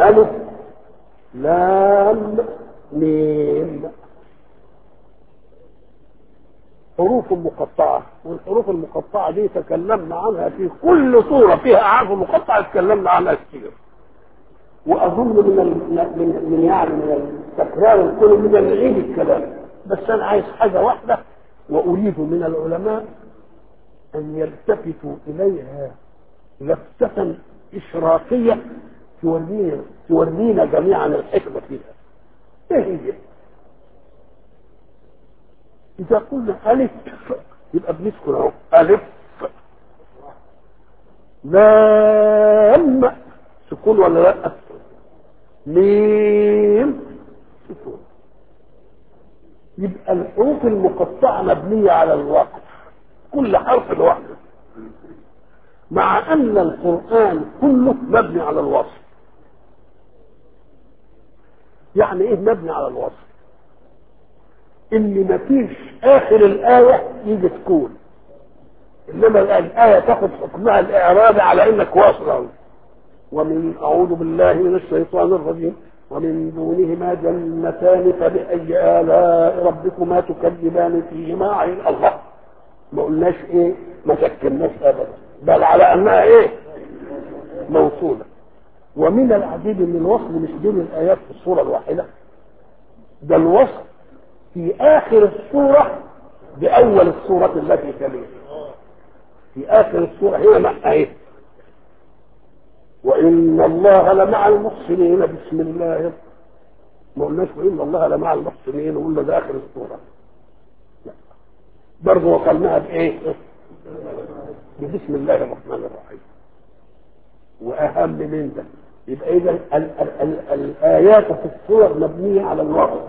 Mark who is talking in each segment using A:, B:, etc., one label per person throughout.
A: ألف لام ميم حروف مقطعة والحروف المقطعة دي تكلمنا عنها في كل صورة فيها حرف مقطع تكلمنا عنها كتير وأظن من ال... من من يعني من التكرار الكل من نعيد الكلام بس أنا عايز حاجة واحدة وأريد من العلماء أن يلتفتوا إليها لفتة إشراقية تورينا تورينا جميعا الحكمة فيها إيه هي؟ إذا قلنا ألف يبقى بنسكن أهو ألف لام سكون ولا لا؟ ميم سكون يبقى الحروف المقطعة مبنية على الوقف كل حرف لوحده مع أن القرآن كله مبني على الوصف يعني إيه مبني على الوصف؟ ان مفيش اخر الايه يجي سكون انما الايه تاخد حكمها الاعرابي على انك واصل ومن اعوذ بالله من الشيطان الرجيم ومن دونهما جنتان فبأي آلاء ربكما تكذبان فيهما عين الله ما قلناش ايه ما شكلناش ابدا بل على انها ايه موصوله ومن العجيب ان الوصل مش بين الايات في الصوره الواحده ده الوصل في آخر السورة بأول السورة التي تليها في آخر السورة هنا مع إيه؟ وإن الله لمع المحسنين بسم الله ما قلناش وإن الله لمع المحسنين وقلنا ده آخر السورة لا برضه وصلناها بإيه؟ بسم الله الرحمن الرحيم وأهم من ده يبقى إذا الآيات في السور مبنية على الوقت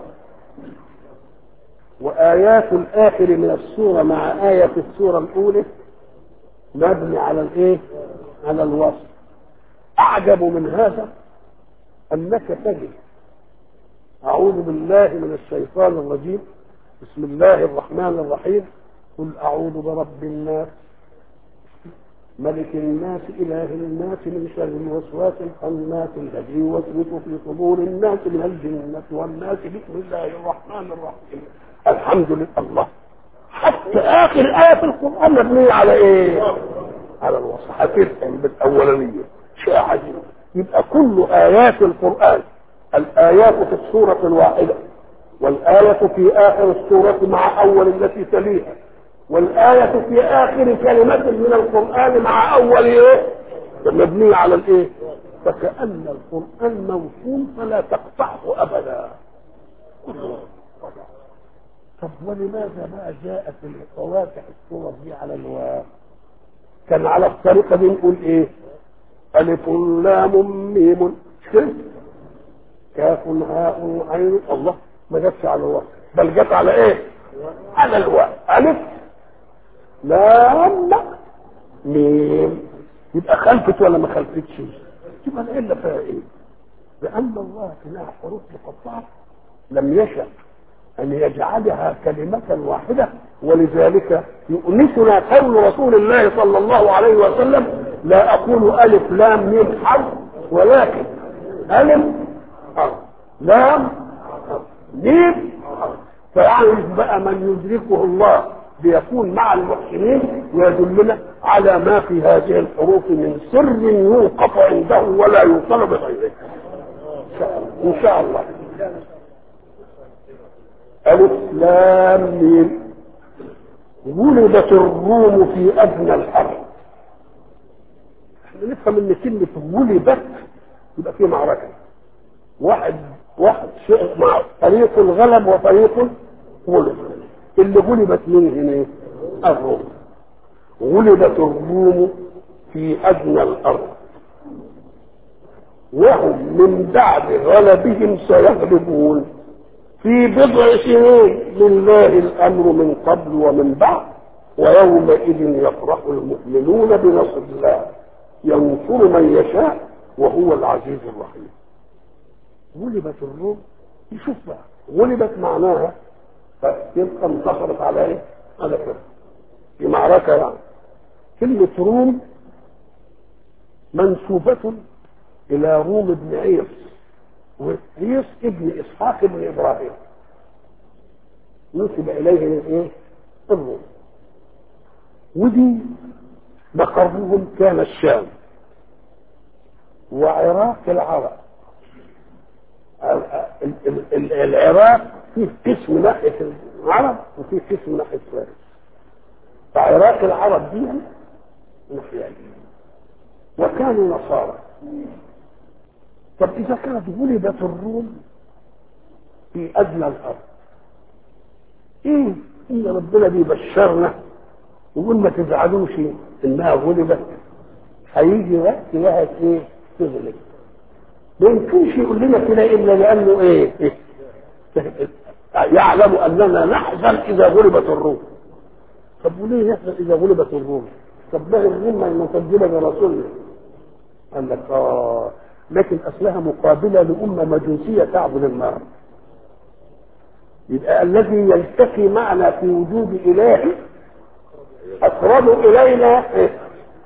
A: وآيات الآخر من السورة مع آية السورة الأولى مبني على الإيه؟ على الوصف أعجب من هذا أنك تجد أعوذ بالله من الشيطان الرجيم بسم الله الرحمن الرحيم قل أعوذ برب الناس ملك الناس إله الناس من شر الوسواس الخناس الذي يوسوس في صدور الناس من الجنة والناس بسم الله الرحمن الرحيم الحمد لله الله حتى اخر ايه في القران مبنيه على ايه على الوصف هتفهم بالاولانيه شيء عجيب يبقى كل ايات القران الايات في السوره الواحده والايه في اخر السوره مع اول التي تليها والايه في اخر كلمه من القران مع اول ايه مبنيه على الايه فكأن القرآن موصول فلا تقطعه أبدا كله طب ولماذا ما جاءت الفواتح الصور دي على الواو كان على الطريقة دي نقول ايه ألف لام ميم مش كده كاف هاء عين الله ما جاتش على الواو بل جت على ايه على الواو ألف لام ميم يبقى خلفت ولا ما خلفتش يبقى العلة فيها ايه لأن الله لها حروف مقطعة لم يشأ أن يجعلها كلمة واحدة ولذلك يؤنسنا قول رسول الله صلى الله عليه وسلم لا أقول ألف لام ميم حرف ولكن ألف حرف لام حرف ميم حرف فيعني بقى من يدركه الله ليكون مع المحسنين ويدلنا على ما في هذه الحروف من سر يوقف عنده ولا يوصل بغيره ان شاء الله ألف لام ميم ولدت الروم في أدنى الأرض احنا نفهم ان كلمة ولدت يبقى في معركة واحد واحد شيء مع فريق غلب وفريق غلب اللي غلبت مين هنا الروم غلبت الروم في أدنى الأرض وهم من بعد غلبهم سيغلبون في بضع سنين لله الامر من قبل ومن بعد ويومئذ يفرح المؤمنون بنصر الله ينصر من يشاء وهو العزيز الرحيم غلبت الروم يشوف بقى غلبت معناها يبقى انتصرت على ايه؟ على كده في معركه يعني كلمه روم منسوبه الى روم بن عيص وعيص ابن اسحاق بن ابراهيم نسب اليه الايه الروم ودي مقرهم كان الشام وعراق العرب العراق فيه قسم ناحية العرب وفيه قسم ناحية فارس فعراق العرب دي ناحية وكانوا نصارى طب إذا كانت ولدت الروم في أدنى الأرض إيه إن ربنا بيبشرنا ويقول ما تزعلوش إنها ولدت هيجي وقت لها إيه تغلب ما يمكنش يقول لنا كده الا لانه ايه, إيه؟ يعلم اننا نحزن اذا غلبت الروم طب وليه يحزن اذا غلبت الروم طب ما الروم ما المسجله برسولنا قال لك اه لكن اصلها مقابله لامه مجوسيه تعبد النار يبقى الذي يلتقي معنا في وجود اله اقرب الينا إيه؟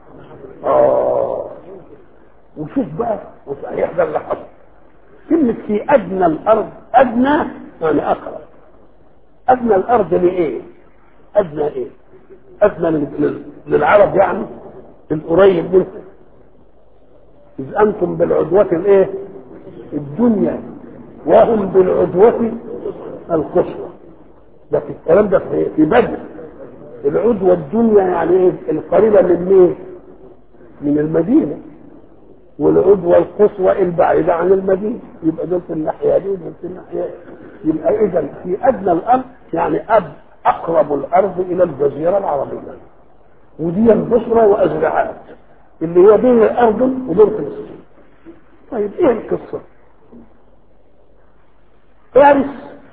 A: اه وشوف بقى وصحيح ده اللي حصل كلمة في أدنى الأرض أدنى يعني أقرب أدنى الأرض لإيه؟ أدنى إيه؟ أدنى لل- للعرب يعني القريب منه إذ أنتم بالعدوة الإيه؟ الدنيا وهم بالعدوة القصوى ده في الكلام ده في في بدر العدوة الدنيا يعني إيه؟ القريبة من مين؟ من المدينة والعدوى القصوى البعيدة عن المدينة يبقى دول في الناحية دي ودول في الناحية دي يبقى إذا في أدنى الأرض يعني أب أقرب الأرض إلى الجزيرة العربية ودي البصرة وأزرعات اللي هي بين الأردن وبين فلسطين طيب إيه القصة؟ فارس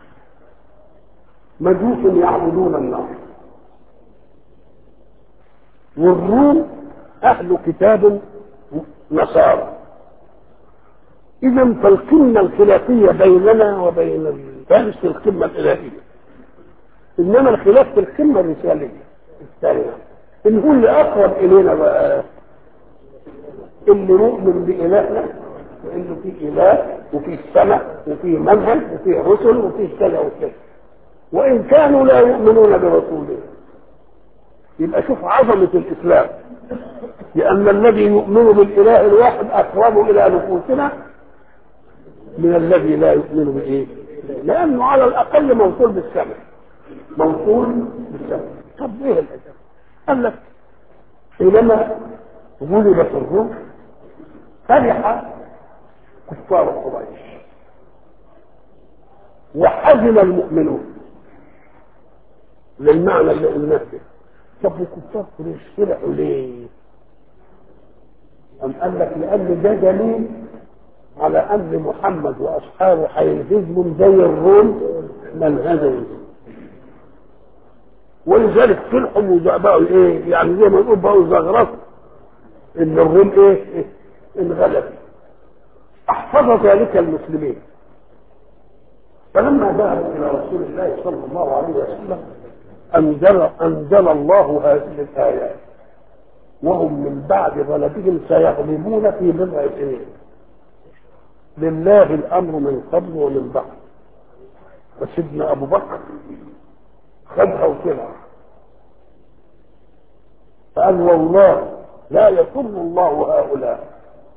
A: مجوس يعبدون النار والروم أهل كتاب نصارى إذا فالقمة الخلافية بيننا وبين فارس في القمة الإلهية إنما الخلاف في القمة الرسالية الثانية إن هو اللي أقرب إلينا بقى اللي نؤمن بإلهنا وإنه في إله وفي السماء وفي منهج وفي رسل وفي كذا وكذا وإن كانوا لا يؤمنون برسوله يبقى شوف عظمة الإسلام لأن الذي يؤمن بالإله الواحد أقرب إلى نفوسنا من الذي لا يؤمن بإيه؟ لأنه على الأقل موصول بالسمع موصول بالسمع طب إيه الأجل؟ قال لك حينما غلبت الروم فرح كفار قريش وحزن المؤمنون للمعنى اللي قلناه ده طب وكفار قريش فرحوا ليه؟ أم قال لك لأن ده دليل على أن محمد وأصحابه هينهزموا زي الروم ما انهزموا ولذلك فرحوا وبقوا ايه؟ يعني زي ما نقول بقوا زغرفوا ان الروم ايه؟ إيه؟ انغلبوا احفظ ذلك المسلمين فلما ذهبوا الى رسول الله صلى الله عليه وسلم انزل انزل الله هذه الايات وهم من بعد غلبهم سيغلبون في بضع سنين لله الامر من قبل ومن بعد وسيدنا ابو بكر خدها وطلع فقال والله لا يضر الله هؤلاء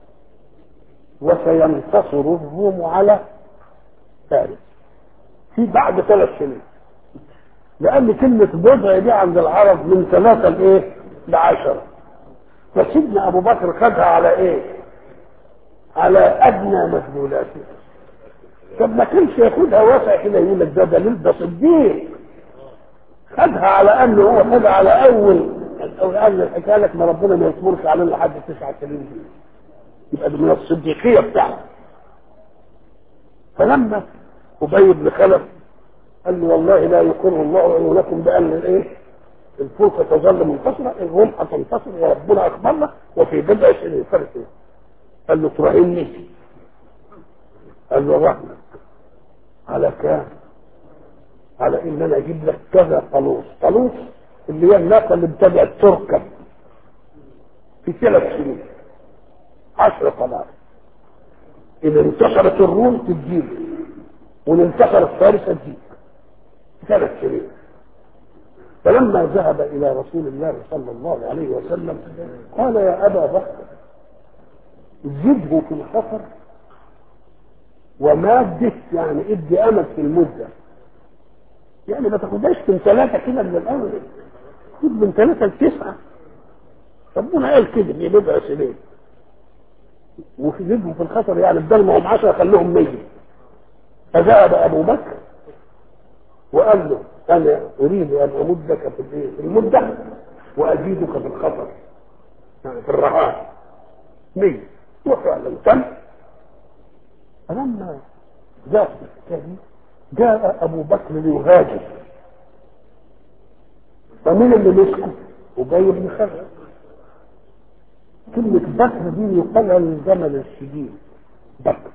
A: وسينتصر الروم على فارس في بعد ثلاث سنين لان كلمه بضع دي عند العرب من ثلاثه لايه؟ لعشره فسيدنا ابو بكر خدها على ايه؟ على ادنى مدلولاته طب ما كانش ياخدها واسع كده يقول لك ده دليل ده صديق خدها على انه هو خدها على اول او قال الحكايه لك ما ربنا ما يصبرش علينا لحد تسع سنين دي يبقى ده من الصديقيه بتاعته فلما ابي بن خلف قال له والله لا يقر الله عيونكم بان الايه الفرصه تظل منتصره الروم هتنتصر وربنا اخبرنا وفي بضع سنين فرق إيه؟ قال له تراهني قال له رحمة على كام على ان انا اجيب لك كذا قالوس قالوس اللي هي الناقه اللي ابتدات تركب في ثلاث سنين عشر قناة إذا انتصرت الروم تجيب وإن انتصرت فارس تجيب ثلاث سنين فلما ذهب إلى رسول الله صلى الله عليه وسلم قال يا أبا بكر زده في الخطر ومادة يعني ادي أمد في المدة يعني ما تاخدهاش من ثلاثة كده من الأول خد من ثلاثة لتسعة ربنا قال كده في بضع سنين وفي زدهم في الخطر يعني بدل ما هم 10 خلوهم 100 فذهب أبو بكر وقال له انا اريد ان امدك في الايه في المده وازيدك في الخطر يعني في الرهان مية وفعلا تم فلما ذات الحكايه جاء ابو بكر ليهاجر فمين اللي مسكه؟ ابي بن خلف كلمة بكر دي يقال الجمل الشديد بكر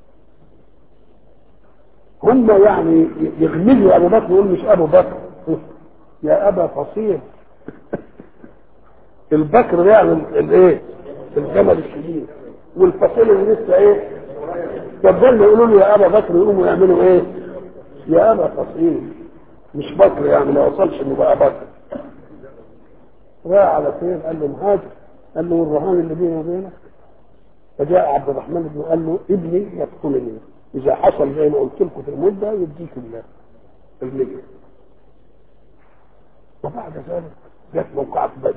A: هم يعني يغمزوا ابو بكر يقول مش ابو بكر يا ابا فصيل البكر ده يعني الايه الجمل الشديد والفصيل اللي لسه ايه فضلوا يقولوا له يا ابا بكر يقوموا يعملوا ايه يا ابا فصيل مش بكر يعني ما وصلش انه بقى بكر راح على فين قال له مهاجر قال له الرهان اللي بيني وبينك فجاء عبد الرحمن بن قال له ابني يدخلني إذا حصل زي ما قلت لكم في المدة يديك الله المية وبعد ذلك جت موقعة بدر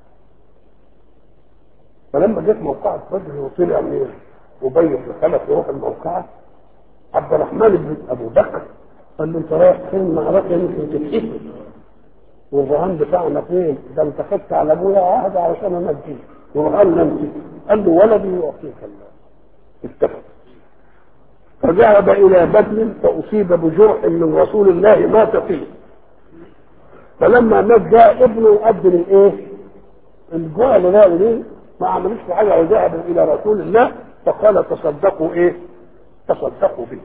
A: فلما جت موقعة بدر وطلع من أبي بن خلف يروح الموقعة عبد الرحمن بن أبو بكر قال له أنت رايح فين معركة يمكن تتحسن والرهان بتاعنا فين؟ ده أنت خدت على أبويا عهد علشان أنجيه ورهان نمسك قال له ولدي يعطيك الله اتفق فذهب الى بدر فاصيب بجرح من رسول الله مات فيه فلما مات جاء ابنه قدم الايه؟ الجوع اللي جاء ليه؟ ما عملوش في حاجه وذهب الى رسول الله فقال تصدقوا ايه؟ تصدقوا به.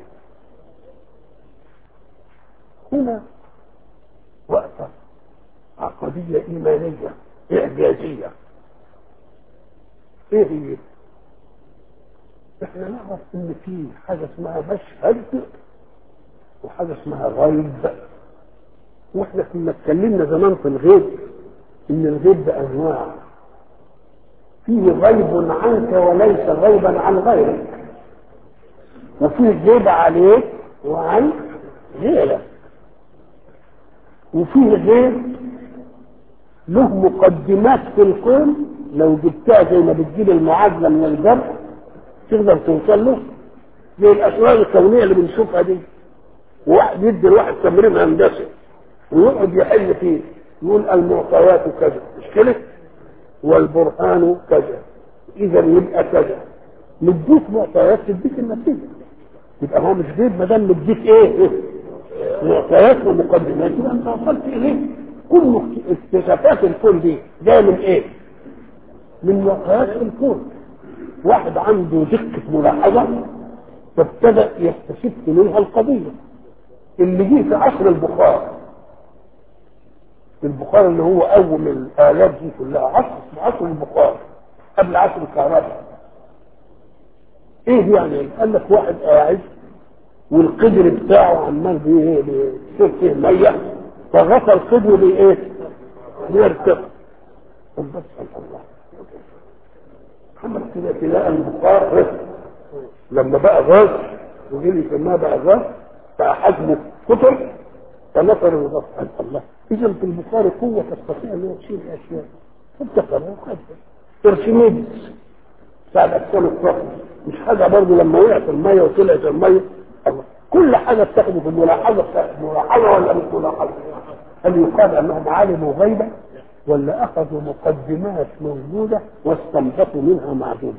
A: هنا وقفه عقديه ايمانيه اعجازيه. ايه هي؟ احنا نعرف ان في حاجه اسمها مشهد وحاجه اسمها غيب واحنا كنا اتكلمنا زمان في الغيب ان الغيب ده انواع فيه غيب عنك وليس غيبا عن غيرك وفيه غيب عليك وعن غيرك وفيه غيب له مقدمات في الكون لو جبتها زي ما بتجيب المعادله من الجبر تقدر توصل له زي الاسرار الكونيه اللي بنشوفها دي وواحد يدي الواحد تمرين هندسي ويقعد يحل فيه يقول المعطيات كذا مش كده والبرهان كذا اذا يبقى كذا مديك معطيات تديك النتيجه يبقى هو مش غيب ما دام مديك ايه, إيه؟ معطيات ومقدمات يبقى انت وصلت اليه كل اكتشافات الكون دي جايه من ايه؟ من معطيات الكون واحد عنده دقة ملاحظة فابتدأ يستشف منها القضية اللي جه في عصر البخار البخار اللي هو أول الآلات دي كلها عصر عصر البخار قبل عصر الكهرباء ايه يعني قال لك واحد قاعد والقدر بتاعه عمال بيصير فيه ميه فغطى القدر بايه؟ بيرتفع بس الله عمل كده تلاقي البخار لما بقى غاز وجي يسماه بقى غاز بقى حجمه كتر فنصر الغاز قال الله اذا في البخار قوه تستطيع ان تشيل الاشياء فابتكر وخد ارشميدس بتاع الاجسام الطاقه مش حاجه برضه لما وقع في الميه وطلعت الميه الله كل حاجه بتاخده في الملاحظه بتاعت ملاحظه ولا مش ملاحظه هل يقال انهم علموا غيبا ولا اخذوا مقدمات موجوده واستنبطوا منها معدومه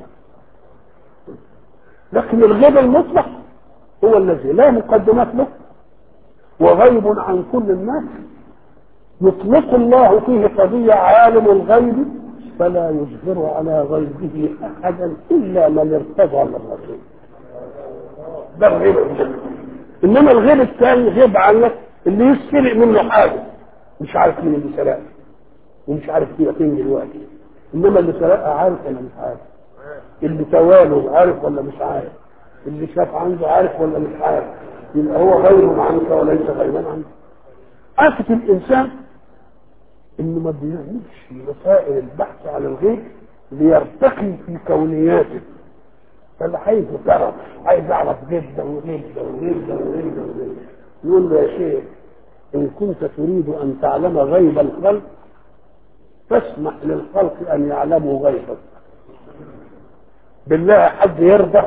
A: لكن الغيب المطلق هو الذي لا مقدمات له وغيب عن كل الناس يطلق الله فيه قضية عالم الغيب فلا يظهر على غيبه أحدا إلا من ارتضى من الرسول ده الغيب إنما الغيب الثاني غيب عنك اللي يسرق منه حاجة مش عارف مين اللي سرقها ومش عارف هي فين دلوقتي انما اللي سرقها عارف ولا مش عارف اللي تواله عارف ولا مش عارف اللي شاف عنده عارف ولا مش عارف يبقى هو غير عنك وليس غيبا عنك آفة الإنسان إنه ما بيعملش وسائل البحث عن الغيب ليرتقي في كونياته فاللي عايز يعرف عايز يعرف غيب ده وغيب ده وغيب ده وغيب ده وغيب ده يقول له يا شيخ إن كنت تريد أن تعلم غيب الخلق فاسمح للخلق أن يعلموا غيبك بالله حد يرضى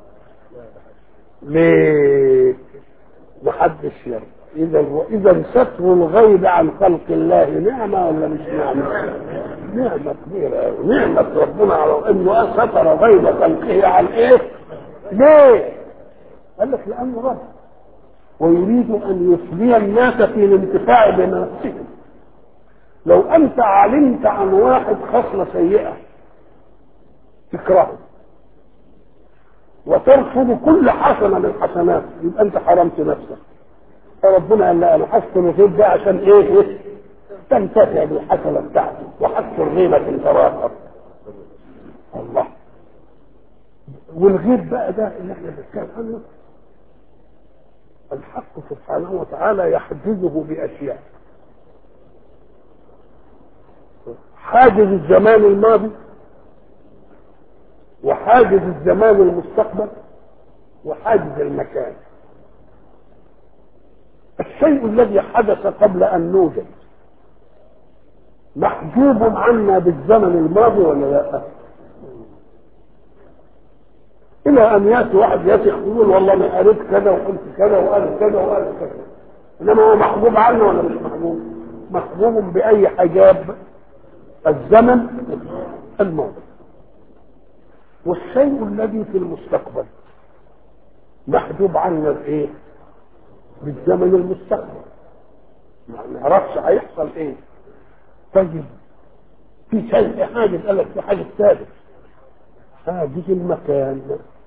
A: ليه محدش يرضى اذا اذا ستر الغيب عن خلق الله نعمه ولا مش نعمه؟ نعمه كبيره نعمه ربنا على انه ستر غيب خلقه عن ايه؟ ليه؟ قال لك لانه رب ويريد ان يفضي الناس في الانتفاع بنفسهم لو انت علمت عن واحد خصله سيئه تكرهه وترفض كل حسنه من حسناته يبقى انت حرمت نفسك فربنا قال لا انا حسن الغيب ده عشان ايه, إيه؟ تنتفع بالحسنه بتاعته وحسن الغيبه تراثر الله والغيب بقى ده اللي احنا بنتكلم عنه الحق سبحانه وتعالى يحجزه باشياء حاجز الزمان الماضي وحاجز الزمان المستقبل وحاجز المكان الشيء الذي حدث قبل ان نوجد محجوب عنا بالزمن الماضي ولا لا الى ان ياتي واحد يثق يقول والله انا قريت كذا وقلت كذا وقال كذا وقال كذا انما هو محجوب عنا ولا مش محجوب محجوب باي حجاب الزمن الماضي والشيء الذي في المستقبل محجوب عنا بايه بالزمن المستقبل ما نعرفش هيحصل ايه طيب في شيء حاجز قال لك في حاجه ثابت حاجز المكان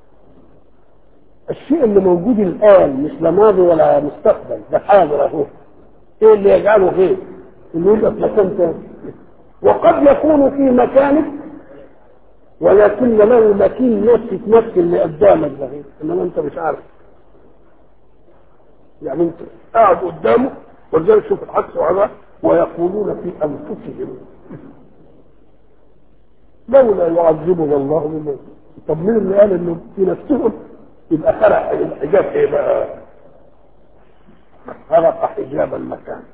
A: الشيء اللي موجود الان مش لا ماضي ولا مستقبل ده حاضر اهو ايه اللي يجعله غير انه يبقى في مكان ثاني وقد يكون في مكانك ولكن له مكين نفسي تمثل اللي قدامك ده انما انت مش عارف يعني انت قاعد قدامه ولذلك شوف الحق وعلا ويقولون في انفسهم لولا يعذبنا الله بما طب مين اللي قال انه في نفسهم يبقى خلق الحجاب ايه بقى؟ خلق حجاب المكان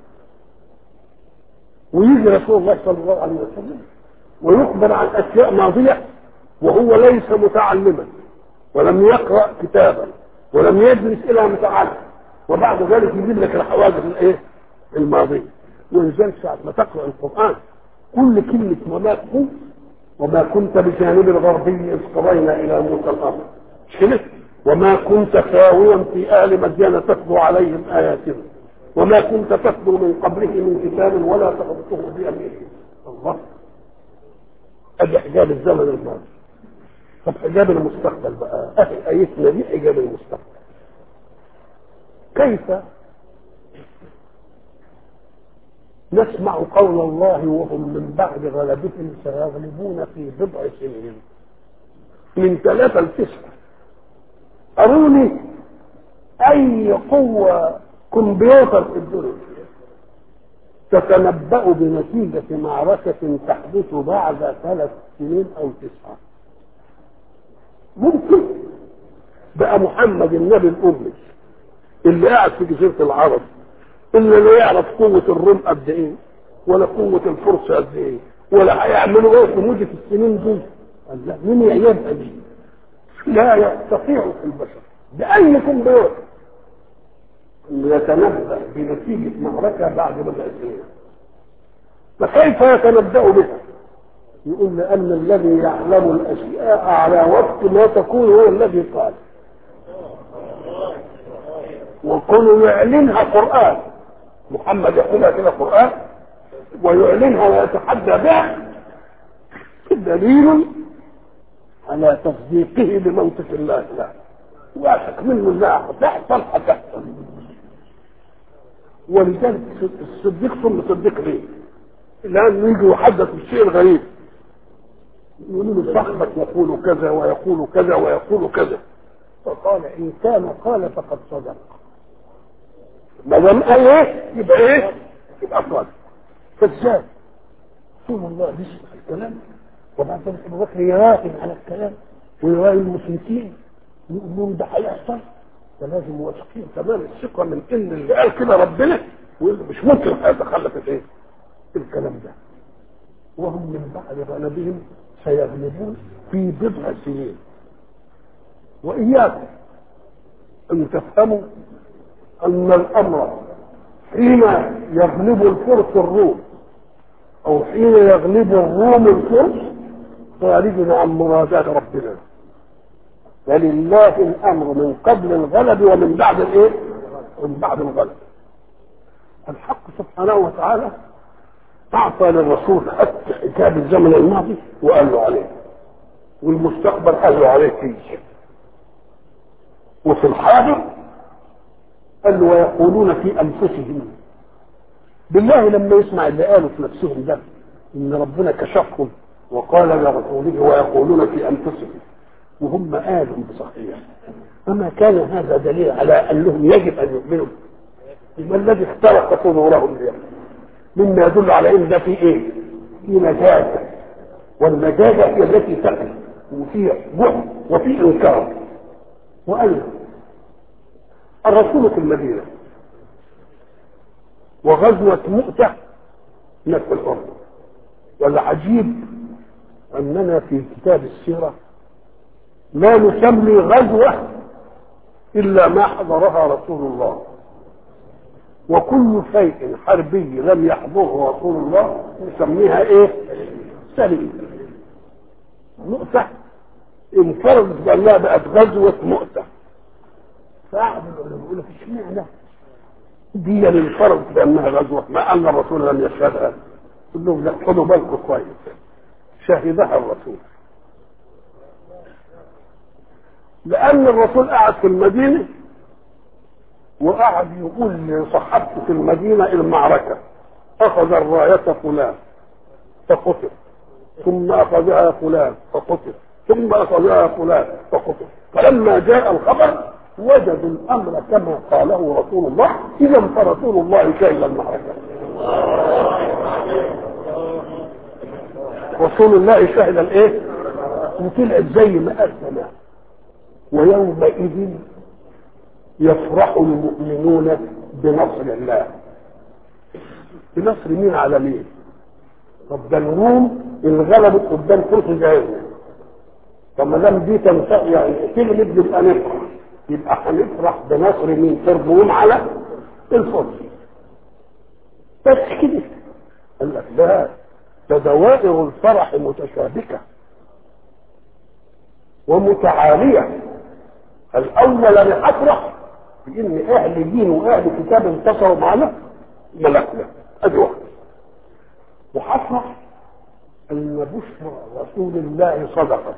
A: ويجي رسول الله صلى الله عليه وسلم ويخبر عن اشياء ماضيه وهو ليس متعلما ولم يقرا كتابا ولم يدرس الى متعلم وبعد ذلك يجيب لك الحوادث الايه؟ الماضيه ولذلك ساعه ما تقرا القران كل كلمه وما كنت وما كنت بجانب الغربي اذ قضينا الى موسى الامر مش كده؟ وما كنت خاويا في اهل مدين تتلو عليهم اياتنا وما كنت تتلو من قبله من كتاب ولا تخطه بيمينه الله ادي حجاب الزمن الماضي طب حجاب المستقبل بقى اهل ايتنا دي حجاب المستقبل كيف نسمع قول الله وهم من بعد غلبهم سيغلبون في بضع سنين من ثلاثة لتسعة أروني أي قوة كمبيوتر في الدنيا تتنبأ بنتيجة معركة تحدث بعد ثلاث سنين أو تسعة ممكن بقى محمد النبي الأمي اللي قاعد في جزيرة العرب اللي لا يعرف قوة الروم قد إيه ولا قوة الفرس قد إيه ولا هيعملوا إيه في مدة السنين دي قال لا مين يعيبها دي لا يستطيع في البشر بأي كمبيوتر يتنبأ بنتيجة معركة بعد بضع سنين فكيف يتنبأ بها؟ يقول لأن الذي يعلم الأشياء على وقت ما تكون هو الذي قال وكونوا يعلنها قرآن محمد يقولها كده قرآن ويعلنها ويتحدى بها دليل على تصديقه بمنطق الله لا واثق منه انها تحصل هتحصل ولذلك الصديق ثم صديق ليه؟ لانه يجي يحدث الشيء الغريب يقولوا له صاحبك يقول كذا ويقول كذا ويقول كذا قال ان كان قال فقد صدق ما دام قال ايه يبقى ايه يبقى صادق فازاي رسول الله يسمع الكلام وبعد ذلك ابو بكر يراهن على الكلام ويراهن المشركين يقول لهم ده هيحصل فلازم واثقين تمام الثقه من ان اللي قال كده ربنا مش ممكن هيتخلف الايه الكلام ده وهم من بعد غلبهم سيغلبون في بضع سنين وإياكم أن تفهموا أن الأمر حين يغلب الفرس الروم أو حين يغلب الروم الفرس خارج عن مرادات ربنا فلله الأمر من قبل الغلب ومن بعد الإيه؟ من بعد الغلب الحق سبحانه وتعالى أعطى للرسول حتى حكاية الزمن الماضي وقال له عليه والمستقبل قال له عليه فيه وفي الحاضر قال له ويقولون في أنفسهم بالله لما يسمع اللي قالوا في نفسهم ده إن ربنا كشفهم وقال لرسوله ويقولون في أنفسهم وهم قالوا بصحيح أما كان هذا دليل على أنهم يجب أن يؤمنوا ما الذي اخترق صدورهم اليوم مما يدل على ان ده في ايه؟ في مجازة والمجازة هي التي تقي وفي جهد وفي انكار وايضا الرسول في المدينة وغزوة مؤتة هناك في الأرض والعجيب أننا في كتاب السيرة لا نسمي غزوة إلا ما حضرها رسول الله وكل شيء حربي لم يحضره رسول الله نسميها ايه سليم مؤتة انفردت بانها بقت غزوة مؤتة فقعد العلماء يقول لك اشمعنى دي اللي انفردت بانها غزوة ما ان الرسول لم يشهدها قل لهم لا خدوا بالكم كويس شهدها الرسول لان الرسول قعد في المدينه وقعد يقول لصحابته في المدينة المعركة أخذ الراية فلان فقتل ثم أخذها فلان فقتل ثم أخذها فلان فقتل فلما جاء الخبر وجدوا الأمر كما قاله رسول الله إذا فرسول الله شهد المعركة رسول الله شهد الايه وطلعت زي ما قال زمان ويومئذ يفرح المؤمنون بنصر الله بنصر مين على مين طب ده الروم انغلبت قدام فرس جاهزة طب ما دام دي تنفع يعني تغلب يبقى نفرح يبقى هنفرح بنصر مين الروم على الفرس بس كده قال لك ده ده دوائر الفرح متشابكه ومتعاليه الاول انا افرح بان اهل دين واهل كتاب انتصروا معنا ملكنا ادي واحد وحفرح ان بشرى رسول الله صدقت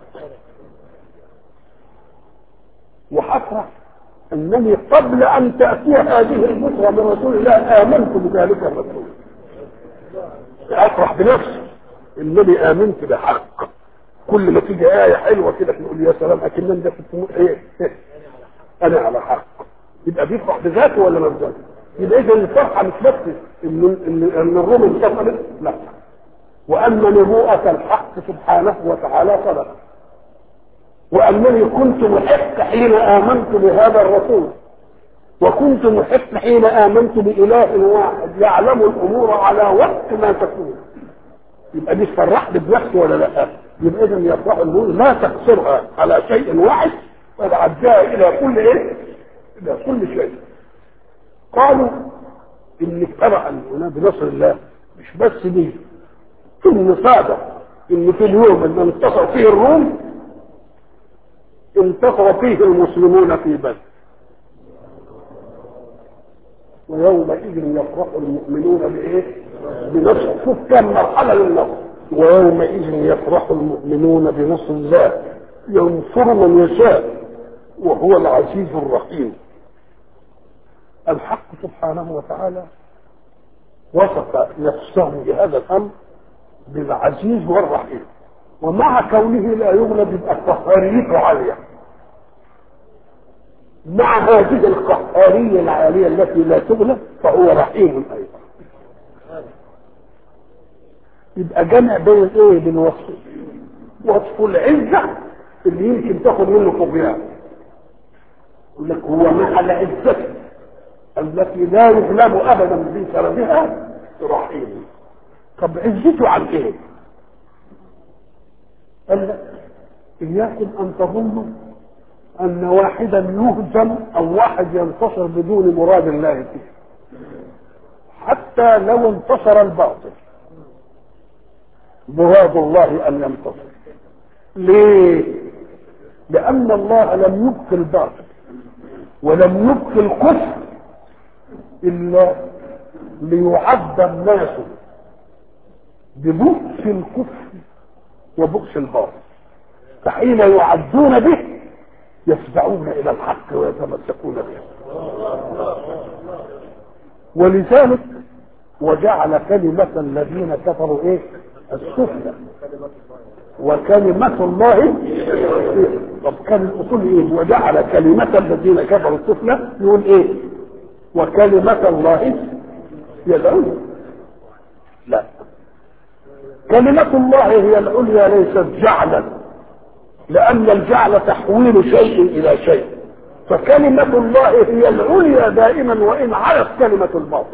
A: وحفرح انني قبل ان تاتي هذه البشرى من رسول الله امنت بذلك الرسول افرح بنفسي انني امنت بحق كل ما تيجي ايه حلوه كده نقول يا سلام اكننا ده في ايه انا على حق يبقى بيفرح بذاته ولا ما بذاته يبقى اذا الفرحه مش بس ان ان ان الروم انتصرت لا وان نبوءه الحق سبحانه وتعالى صدق وانني كنت محق حين امنت بهذا الرسول وكنت محق حين امنت باله واحد يعلم الامور على وقت ما تكون يبقى دي فرحت بنفسي ولا لا يبقى اذا يفرح الامور لا تقصرها على شيء واحد بل عداها الى كل ايه الى كل شيء قالوا ان اتبع هنا بنصر الله مش بس دي ان صادق ان في اليوم اللي انتصر فيه الروم انتصر فيه المسلمون في بدر ويومئذ يفرح المؤمنون بايه؟ بنصر شوف كم مرحله للنصر ويومئذ يفرح المؤمنون بنصر الله ينصر من يشاء وهو العزيز الرحيم الحق سبحانه وتعالى وصف نفسه بهذا الامر بالعزيز والرحيم ومع كونه لا يغلب يبقى قهاريته عاليه مع هذه القهارية العالية التي لا تغلب فهو رحيم أيضا يبقى جمع بين الايه بين وصف وصف العزة اللي يمكن تاخد منه طغيان يقول لك هو مع العزة التي لا يغلب ابدا بسببها رحيم طب عزته عن ايه؟ قال لك اياكم ان تظنوا ان واحدا يهزم او واحد ينتصر بدون مراد الله فيه حتى لو انتصر الباطل مراد الله ان ينتصر ليه لان الله لم يبق الباطل ولم يبق الكفر الا ليعد الناس ببؤس الكفر وبؤس الباطل فحين يعدون به يفزعون الى الحق ويتمسكون به ولذلك وجعل كلمة الذين كفروا ايه السفلى وكلمة الله طب كان الاصول ايه وجعل كلمة الذين كفروا السفلى يقول ايه وكلمة الله هي العليا لا كلمة الله هي العليا ليست جعلا لأن الجعل تحويل شيء إلى شيء فكلمة الله هي العليا دائما وإن علت كلمة الباطل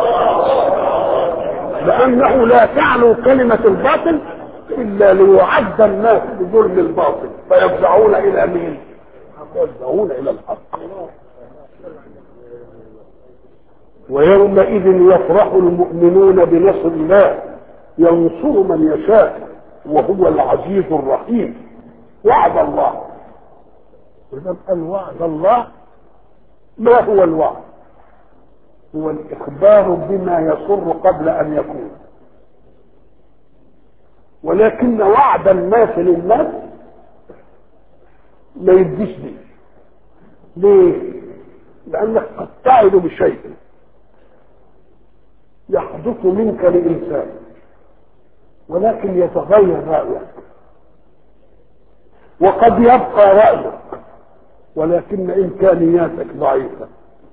A: لأنه لا تعلو كلمة الباطل إلا ليعد الناس بظلم الباطل فيفزعون إلى مين؟ يفزعون إلى الحق ويومئذ يفرح المؤمنون بنصر الله ينصر من يشاء وهو العزيز الرحيم وعد الله وإذا قال وعد الله ما هو الوعد هو الإخبار بما يسر قبل أن يكون ولكن وعد الناس للناس ما يديش دي ليه؟ لأنك قد تعد بشيء يحدث منك لإنسان ولكن يتغير رأيك وقد يبقى رأيك ولكن إمكانياتك ضعيفة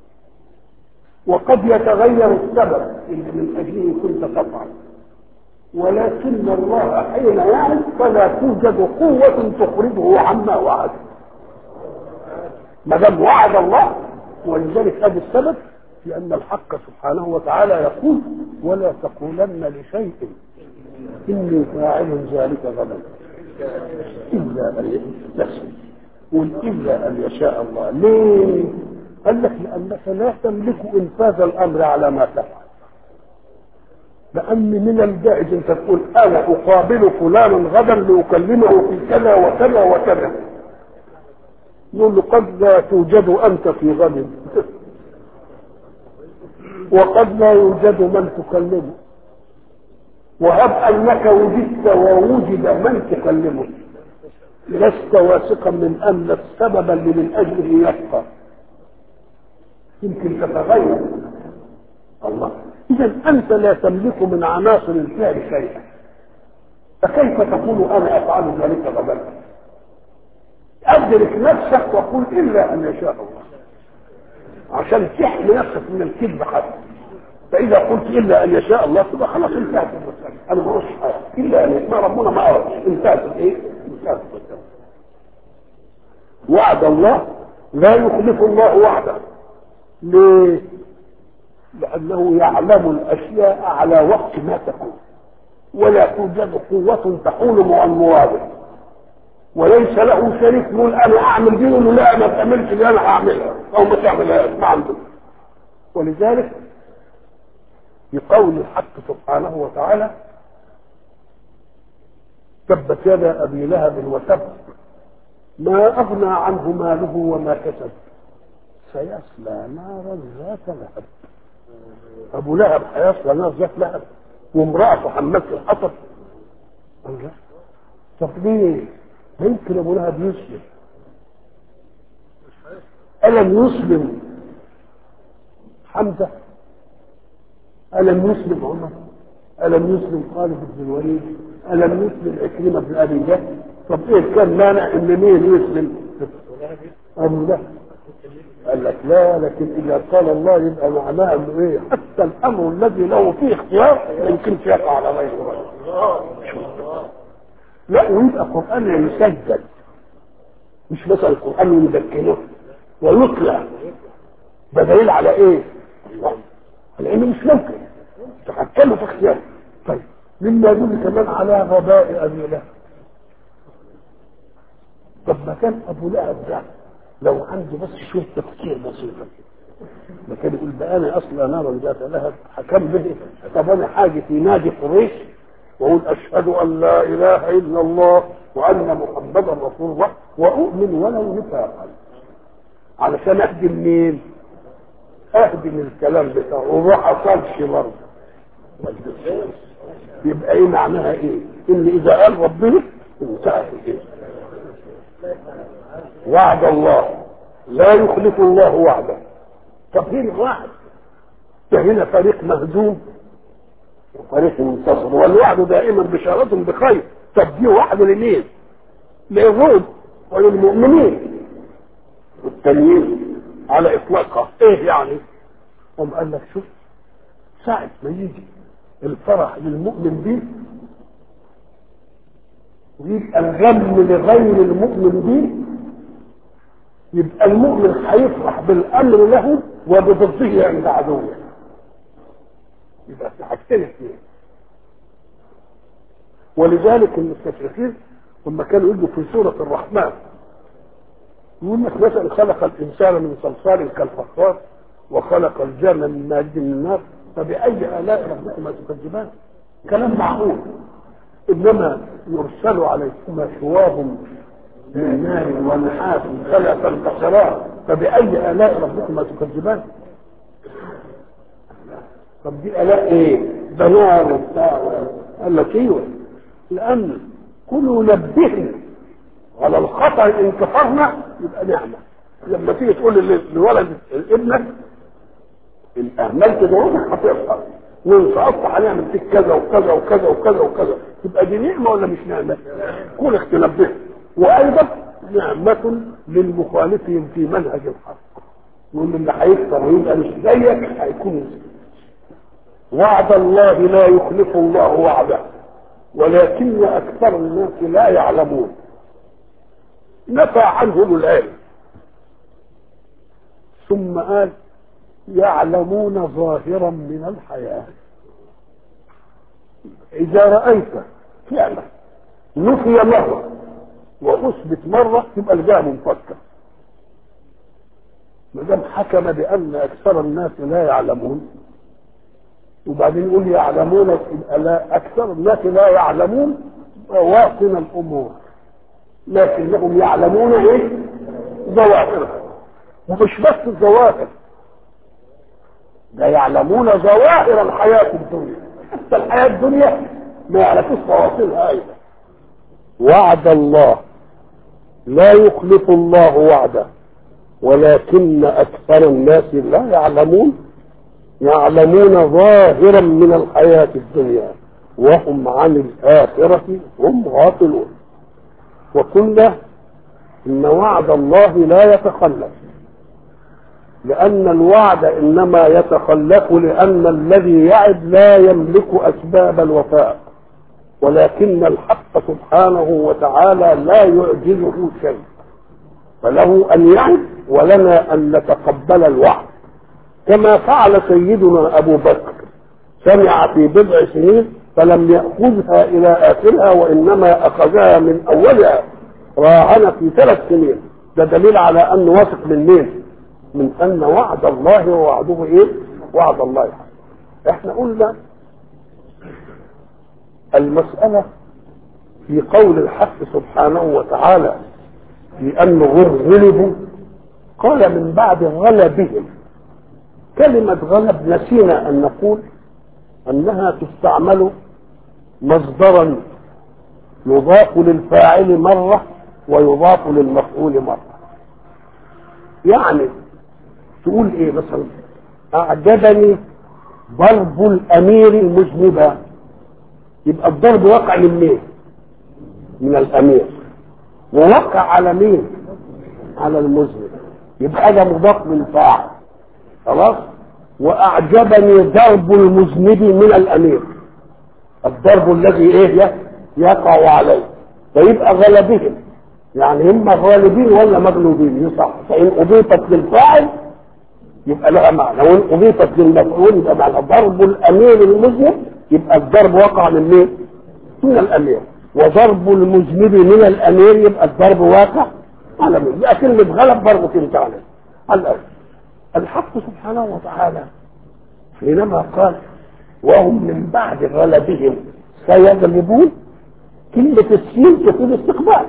A: وقد يتغير السبب اللي من أجله كنت تفعل ولكن الله حين يعد فلا توجد قوة تخرجه عما وعد ما دام وعد الله ولذلك هذا السبب لأن الحق سبحانه وتعالى يقول ولا تقولن لشيء إني فاعل ذلك غدا إلا أن يستسلم قل إلا أن يشاء الله ليه؟ قال لك لأنك لا تملك إنفاذ الأمر على ما تفعل لأن من الجائز أن تقول أنا أقابل فلانا غدا لأكلمه في كذا وكذا وكذا يقول له قد لا توجد أنت في غد وقد لا يوجد من تكلمه وهب انك وجدت ووجد من تكلمه لست واثقا من ان السبب اللي من اجله يبقى يمكن تتغير الله اذا انت لا تملك من عناصر الفعل شيئا فكيف تقول انا افعل ذلك غدا ادرك نفسك وقل الا ان يشاء الله عشان تحمي نفسك من الكذب حتى فاذا قلت الا ان يشاء الله تبقى خلاص انتهت المساله انا ما حاجه الا ان ما ربنا ما اراد انتهت الايه؟ انتهت المساله وعد الله لا يخلف الله وعده ليه؟ لانه يعلم الاشياء على وقت ما تكون ولا توجد قوة تحول عن مراده وليس له شريك يقول انا اعمل دي يقول له لا ما تعملش دي انا هعملها او ما تعملهاش ما عنده ولذلك بقول الحق سبحانه وتعالى تبت يدا ابي لهب وتب ما اغنى عنه ماله وما كسب سيصلى نارا ذات لهب ابو لهب هيصلى نار ذات لهب وامراته حملت الحطب الله طب ليه؟ يمكن ابو لهب يسلم الم يسلم حمزه ألم يسلم عمر ألم يسلم خالد بن الوليد ألم يسلم عكرمة بن أبي جهل طب إيه كان مانع إن مين يسلم أبو لهب قال لك لا لكن اذا قال الله يبقى معناه انه ايه حتى الامر الذي له فيه اختيار ما يمكنش يقع على غيره لا ويبقى قران مسجل مش مثلا القران يمكنه ويطلع ده دليل على ايه؟ لانه مش ممكن تحكموا في اختياره طيب مما يدل كمان على غباء ابي لهب طب ما كان ابو لهب ده لو عنده بس شويه تفكير بسيطه ما كان يقول بقى انا اصلا نار ذات لهب حكم به طب انا حاجه في نادي قريش واقول اشهد ان لا اله الا الله وان محمدا رسول الله واؤمن ولو نفاقا علشان اهدم مين؟ اهدم الكلام بتاعه وما حصلش برضه يبقى ايه معناها ايه؟ ان اذا قال ربنا انتهت ايه؟ وعد الله لا يخلف الله وعده طب هنا وعد ده هنا فريق مهزوم وفريق منتصر والوعد دائما بشارة بخير طب دي وعد لمين؟ للروم وللمؤمنين والتانيين على اطلاقها ايه يعني؟ قام قال لك شوف ساعة ما يجي الفرح للمؤمن به ويبقى الغم لغير المؤمن به يبقى المؤمن هيفرح بالامر له وبضده عند عدوه يبقى في حاجتين اثنين ولذلك المستشرقين لما كانوا يجوا في سوره الرحمن يقول لك مثلا خلق الانسان من صلصال كالفخار وخلق الجنه من ماجد من النار فباي الاء ربكما تكذبان كلام معقول انما يرسل عليكما شواب من نار ونحاس فلا تنتصران فبأي آلاء ربكما تكذبان؟ طب دي آلاء إيه؟ ده نار وبتاع قال لك ايوه لأن كل نبهنا على الخطأ إن كفرنا يبقى نعمة لما تيجي تقول لولد ابنك إن أهملت دروسك هتسقط وإن سقطت هنعمل فيك كذا وكذا وكذا وكذا وكذا تبقى دي نعمة ولا مش نعمة؟ كونك تنبهه وايضا نعمة للمخالفين في منهج الحق يقول اللي هيكفر ويبقى مش زيك هيكون وعد الله لا يخلف الله وعده ولكن اكثر الناس لا يعلمون نفى عنهم العلم ثم قال يعلمون ظاهرا من الحياه اذا رايت فعلا نفي مره واثبت مره يبقى الجاه منفكه ما دام حكم بان اكثر الناس لا يعلمون وبعدين يقول يعلمون يبقى لا اكثر الناس لا يعلمون بواطن الامور لكنهم يعلمون ايه؟ ظواهرها ومش بس الظواهر ده يعلمون ظواهر الحياه الدنيا حتى الحياه الدنيا ما يعرفوش بواطنها ايضا وعد الله لا يخلف الله وعده ولكن اكثر الناس لا يعلمون يعلمون ظاهرا من الحياه الدنيا وهم عن الاخره هم غافلون وقلنا ان وعد الله لا يتخلف لان الوعد انما يتخلف لان الذي يعد لا يملك اسباب الوفاء ولكن الحق سبحانه وتعالى لا يعجزه شيء فله ان يعد ولنا ان نتقبل الوعد كما فعل سيدنا ابو بكر سمع في بضع سنين فلم ياخذها الى اخرها وانما اخذها من اولها راهن في ثلاث سنين ده دليل على انه واثق من مين؟ من ان وعد الله ووعده ايه؟ وعد الله حق. احنا قلنا المسألة في قول الحق سبحانه وتعالى لأنهم غلبوا قال من بعد غلبهم كلمة غلب نسينا أن نقول أنها تستعمل مصدرا يضاف للفاعل مرة ويضاف للمفعول مرة يعني تقول ايه مثلا اعجبني ضرب الامير المذنبا يبقى الضرب وقع من مين من الامير ووقع على مين على المذنب يبقى ده مضاف للفاعل خلاص واعجبني ضرب المذنب من الامير الضرب الذي ايه يقع عليه فيبقى غلبهم يعني هم غالبين ولا مغلوبين يصح فان اضيفت للفاعل يبقى لها معنى وان اضيفت للمفعول يبقى معنى ضرب الامير المذنب يبقى الضرب وقع من مين؟ من الامير وضرب المذنب من الامير يبقى الضرب واقع على مين؟ يبقى كلمه غلب برضه تنفع على الأرض الحق سبحانه وتعالى حينما قال وهم من بعد غلبهم سيغلبون كلمة السين تفيد استقبال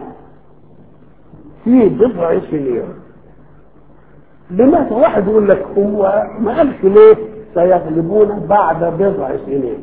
A: في بضع سنين لماذا واحد يقول لك هو ما قالش ليه سيغلبون بعد بضع سنين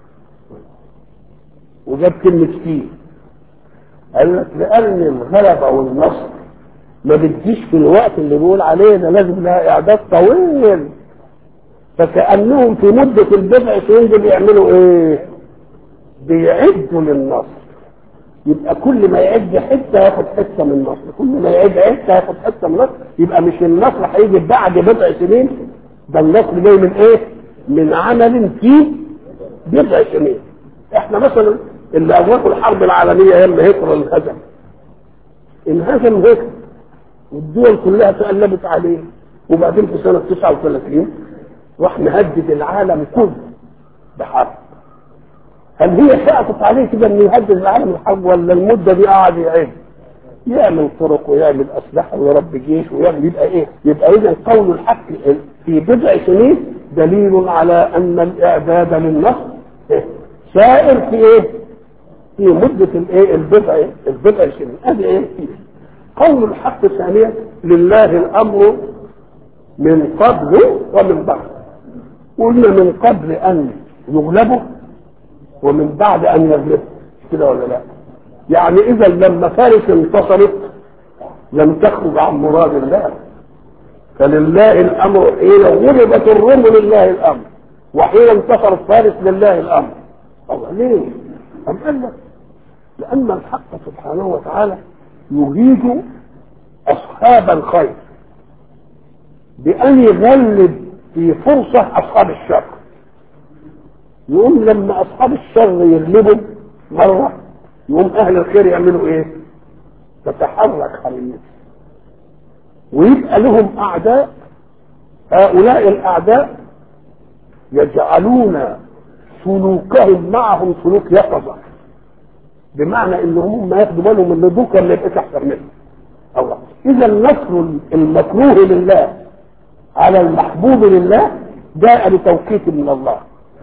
A: وجاب كلمة فيه قال لك لأن الغلبة والنصر ما بتجيش في الوقت اللي بيقول عليه ده لازم لها إعداد طويل فكأنهم في مدة البضع سنين دول بيعملوا إيه؟ بيعدوا للنصر يبقى كل ما يعد حته ياخد حته من النصر كل ما يعد حته ياخد حته من النصر يبقى مش النصر هيجي بعد بضع سنين ده النصر جاي من ايه من عمل فيه بضع سنين احنا مثلا اللي اغرقوا الحرب العالميه ايام هتلر انهزم انهزم هتلر والدول كلها تقلبت عليه وبعدين في سنه 39 راح مهدد العالم كله بحرب هل هي سقطت عليه كده انه يهدد العالم الحرب ولا المده دي قاعد يعد يعمل طرق ويعمل اسلحه ويربي جيش ويعمل يبقى ايه؟ يبقى اذا قول الحق في بضع سنين دليل على ان الاعداد للنصر سائر في ايه؟ في مده الايه؟ البضع البضع سنين ادي ايه؟ قول الحق ثانيا لله الامر من قبل ومن بعد قلنا من قبل ان يغلبوا ومن بعد ان يغلبوا كده ولا لا يعني اذا لما فارس انتصرت لم تخرج عن مراد الله فلله الامر حين غلبت الروم لله الامر وحين انتصر فارس لله الامر الله ليه؟ أم قال لك لأن الحق سبحانه وتعالى يريد أصحاب الخير بأن يغلب في فرصة أصحاب الشر يقوم لما أصحاب الشر يغلبوا مرة يقوم أهل الخير يعملوا إيه؟ تتحرك حريتهم ويبقى لهم أعداء هؤلاء الأعداء يجعلون سلوكهم معهم سلوك يقظة بمعنى ان هم ما ياخدوا بالهم ان دول كان يبقى احسن منهم الله اذا النصر المكروه لله على المحبوب لله جاء بتوقيت من الله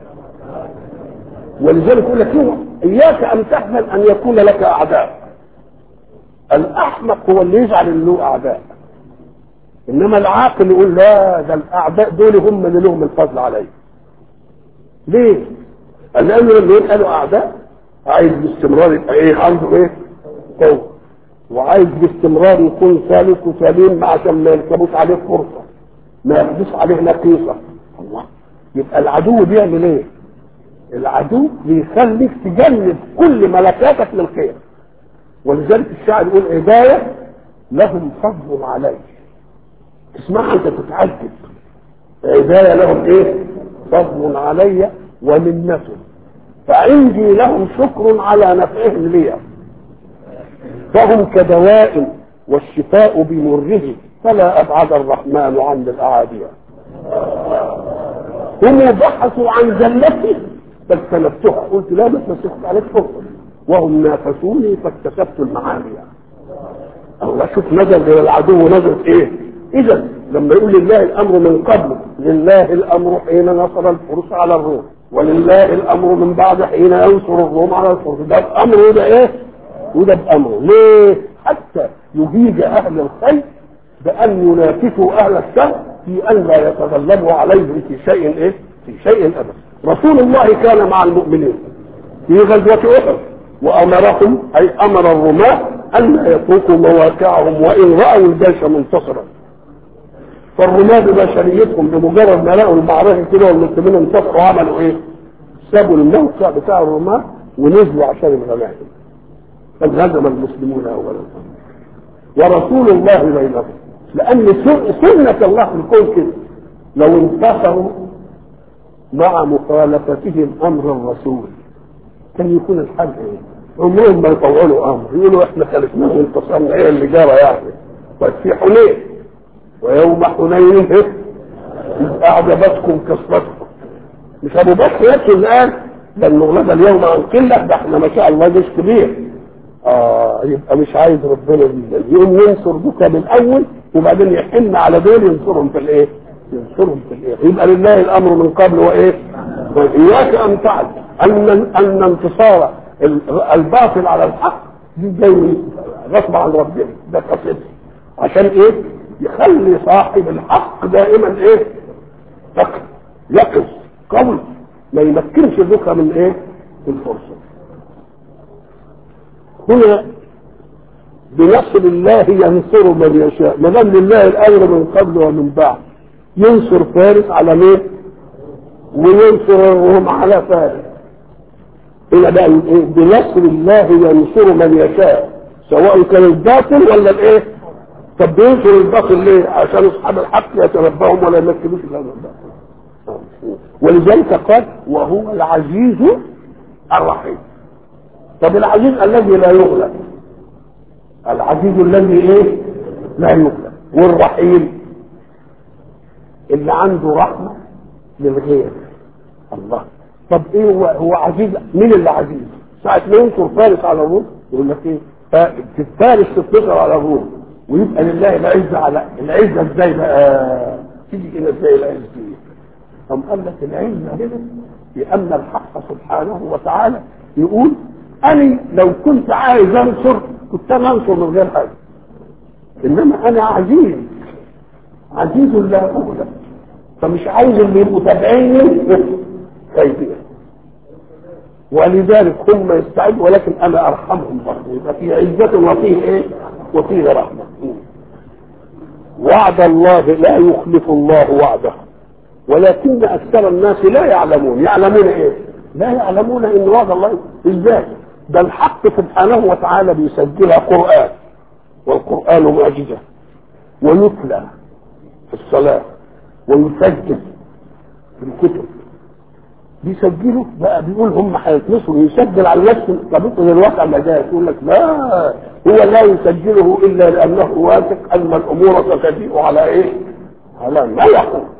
A: ولذلك يقول لك اياك ان تحزن ان يكون لك اعداء الاحمق هو اللي يجعل له اعداء انما العاقل يقول لا ده الاعداء دول هم اللي لهم الفضل علي ليه؟ لانه لما يبقى اعداء عايز باستمرار يبقى ايه عنده ايه؟ قوه وعايز باستمرار يكون سالك وسليم عشان ما يركبوش عليه فرصه ما ياخدوش عليه نقيصه الله يبقى العدو بيعمل ايه؟ العدو بيخليك تجنب كل ملكاتك للخير ولذلك الشاعر يقول هدايه لهم فضل علي تسمعها انت تتعجب هدايه لهم ايه؟ فضل علي ومنة فعندي لهم شكر على نفعهم لي فهم كدواء والشفاء بمره فلا أبعد الرحمن عن الأعادية هم بحثوا عن زلتي فاجتنبتها قلت لا بس مسكت عليك فرصة وهم نافسوني فاكتسبت المعالي الله شوف نزل الى العدو نزل ايه اذا لما يقول لله الامر من قبل لله الامر حين نصر الفرس على الروم ولله الامر من بعد حين ينصر الروم على الفرس ده بامر وده ايه وده بامره ليه حتى يهيج اهل الخير بان ينافسوا اهل الشر في ان لا يتغلبوا عليهم في شيء ايه في شيء ابدا رسول الله كان مع المؤمنين في غزوه احد وامرهم اي امر الرماه ان لا يتركوا مواقعهم وان راوا الجيش منتصرا فالرماة ببشريتهم بمجرد ما لقوا المعركة كده والمسلمين انتصروا عملوا ايه؟ سابوا الموقع بتاع الرماة ونزلوا عشان الغنائم فانهزم المسلمون اولا ورسول الله بينهم لان سنه الله في الكون كده لو انتصروا مع مخالفتهم امر الرسول كان يكون الحل ايه؟ عمرهم ما يطولوا امر يقولوا احنا خالفناه وانتصرنا ايه اللي جرى يعني بس في حنين ويوم حنين ايه؟ إذ اعجبتكم كثرتكم مش ابو بكر نفسه اللي قال ده المغلب اليوم عن قله ده احنا ما شاء الله جيش كبير اه يبقى مش عايز ربنا يقوم ينصر بك من الاول وبعدين يحن على دول ينصرهم في الايه؟ ينصرهم في الايه؟ يبقى لله الامر من قبل وايه؟ اياك ان تعلم ان ان انتصار الباطل على الحق دي جاي غصب عن ربنا ده قصد عشان ايه؟ يخلي صاحب الحق دائما ايه؟ يقظ يقظ قوي ما يمكنش ذكر من ايه؟ من الفرصه هنا بنصر الله ينصر من يشاء ما دام لله الامر من قبل ومن بعد ينصر فارس على مين وينصر الروم على فارس هنا بقى ايه بنصر الله ينصر من يشاء سواء كان الباطل ولا الايه طب بينصر الباطل ليه عشان اصحاب الحق يتنبههم ولا يمكنوش هذا الباطل ولذلك قال وهو العزيز الرحيم طب العزيز الذي لا يغلب العزيز الذي ايه لا يغلب والرحيم اللي عنده رحمه للغير الله طب ايه هو هو عزيز مين اللي عزيز ساعة ما ينصر فارس على الروم يقول لك ايه في فارس تنتصر على الروم ويبقى لله العزة على العزة ازاي بقى تيجي كده ازاي العزة دي أم قال لك العزة هنا لأن الحق سبحانه وتعالى يقول أنا لو كنت عايز أنصر كنت أنا أنصر من غير حاجة إنما أنا عزيز عزيز لا أغلب فمش عايز اللي يبقوا تابعيني خايفين ولذلك هم يستعدوا ولكن انا ارحمهم برضه يبقى في عزة وفيه ايه؟ وفيه رحمة وعد الله لا يخلف الله وعده ولكن اكثر الناس لا يعلمون يعلمون ايه؟ لا يعلمون ان وعد الله ازاي؟ ده الحق سبحانه وتعالى بيسجلها قرآن والقرآن معجزة ويتلى في الصلاة ويسجل في الكتب بيسجلوا بقى بيقول هم هيتنصروا يسجل على نفسه طب زي الواقع ما جاي يقول لك لا هو لا يسجله الا لانه واثق ان الامور ستجيء على ايه؟ على ما يقول